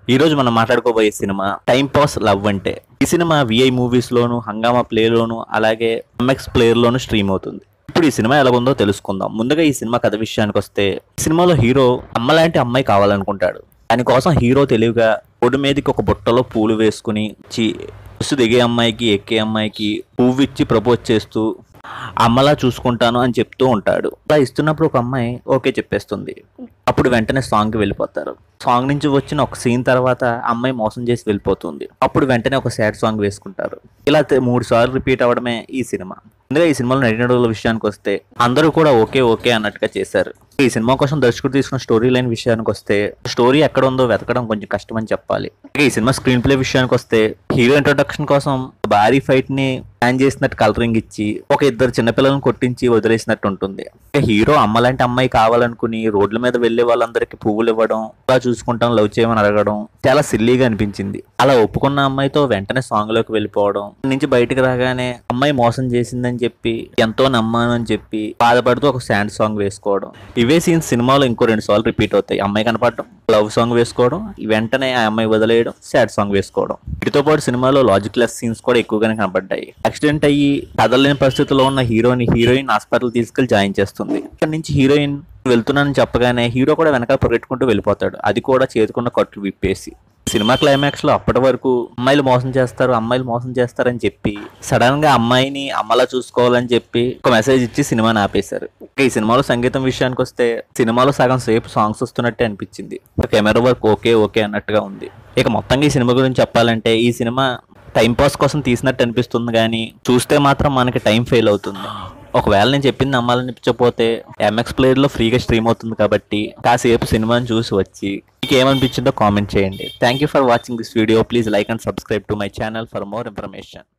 ఈ రోజు మనం మాట్లాడుకోబోయే సినిమా టైం పాస్ లవ్ అంటే ఈ సినిమా విఐ మూవీస్ లోను హంగామా ప్లే లోను అలాగే ఎంఎక్స్ ప్లేయర్ లోను స్ట్రీమ్ అవుతుంది ఇప్పుడు ఈ సినిమా ఎలాగుందో తెలుసుకుందాం ముందుగా ఈ సినిమా కథ విషయానికి వస్తే ఈ సినిమాలో హీరో అమ్మలాంటి అమ్మాయి కావాలనుకుంటాడు దానికోసం హీరో తెలివిగా రోడ్డు మీదకి ఒక బుట్టలో పూలు వేసుకుని చి బస్సు దిగే అమ్మాయికి ఎక్కే అమ్మాయికి పువ్వు ఇచ్చి ప్రపోజ్ చేస్తూ అమ్మలా చూసుకుంటాను అని చెప్తూ ఉంటాడు అలా ఇస్తున్నప్పుడు ఒక అమ్మాయి ఓకే చెప్పేస్తుంది అప్పుడు వెంటనే సాంగ్కి వెళ్ళిపోతారు సాంగ్ నుంచి వచ్చిన ఒక సీన్ తర్వాత అమ్మాయి మోసం చేసి వెళ్ళిపోతుంది అప్పుడు వెంటనే ఒక సాడ్ సాంగ్ వేసుకుంటారు ఇలా తే- మూడు సార్లు రిపీట్ అవడమే ఈ సినిమా ముందుగా ఈ సినిమాలో నటినటుల విషయానికి వస్తే అందరూ కూడా ఓకే ఓకే అన్నట్టుగా చేశారు ఈ సినిమా కోసం దర్శకుడు తీసుకున్న స్టోరీ లైన్ విషయానికి వస్తే స్టోరీ ఎక్కడ ఉందో వెతకడం కొంచెం కష్టం అని చెప్పాలి ఇక ఈ సినిమా స్క్రీన్ ప్లే విషయానికి వస్తే హీరో ఇంట్రొడక్షన్ కోసం భారీ ఫైట్ ని ప్లాన్ చేసినట్టు కలరింగ్ ఇచ్చి ఒక ఇద్దరు చిన్నపిల్లలను కొట్టించి వదిలేసినట్టు ఉంటుంది ఇక హీరో అమ్మలాంటి అమ్మాయి కావాలనుకుని రోడ్ల మీద వెళ్లే వాళ్ళందరికీ పువ్వులు ఇవ్వడం ఇలా చూసుకుంటాం లవ్ చేయమని అడగడం చాలా సిల్లీగా అనిపించింది అలా ఒప్పుకున్న అమ్మాయితో వెంటనే సాంగ్ లోకి వెళ్ళిపోవడం అక్కడి నుంచి బయటకు రాగానే అమ్మాయి మోసం చేసిందని చెప్పి ఎంతో నమ్మాను అని చెప్పి బాధపడుతూ ఒక శాండ్ సాంగ్ వేసుకోవడం ఇవే సీన్స్ సినిమాలో ఇంకో రెండు సార్లు రిపీట్ అవుతాయి అమ్మాయి కనపడడం లవ్ సాంగ్ వేసుకోవడం వెంటనే ఆ అమ్మాయి వదిలేయడం సాడ్ సాంగ్ వేసుకోవడం వీటితో పాటు సినిమాలో లాజిక్ లెస్ సీన్స్ కూడా ఎక్కువగానే కనపడ్డాయి యాక్సిడెంట్ అయ్యి కదలలేని పరిస్థితిలో ఉన్న హీరోని హీరోయిన్ హాస్పిటల్ తీసుకెళ్లి జాయిన్ చేస్తుంది అక్కడి నుంచి హీరోయిన్ వెళ్తున్నానని చెప్పగానే హీరో కూడా వెనకాల పరిగెట్టుకుంటూ వెళ్ళిపోతాడు అది కూడా చేతుకున్న కట్లు విప్పేసి సినిమా క్లైమాక్స్ లో అప్పటి వరకు అమ్మాయిలు మోసం చేస్తారు అమ్మాయిలు మోసం చేస్తారని చెప్పి సడన్ గా అమ్మాయిని అమ్మలా చూసుకోవాలని చెప్పి ఒక మెసేజ్ ఇచ్చి సినిమాని ఆపేశారు ఇక ఈ సినిమాలో సంగీతం విషయానికి వస్తే సినిమాలో సగం సేపు సాంగ్స్ వస్తున్నట్టే అనిపించింది కెమెరా వర్క్ ఓకే ఓకే అన్నట్టుగా ఉంది ఇక మొత్తంగా ఈ సినిమా గురించి చెప్పాలంటే ఈ సినిమా టైం పాస్ కోసం తీసినట్టు అనిపిస్తుంది కానీ చూస్తే మాత్రం మనకి టైం ఫెయిల్ అవుతుంది ఒకవేళ నేను చెప్పింది నమ్మాలనిపించకపోతే ఎంఎక్స్ ప్లేయర్ లో ఫ్రీగా స్ట్రీమ్ అవుతుంది కాబట్టి కాసేపు సినిమాని చూసి వచ్చి మీకు ఏమనిపించిందో కామెంట్ చేయండి thank you for watching this video please like and subscribe to my channel for more information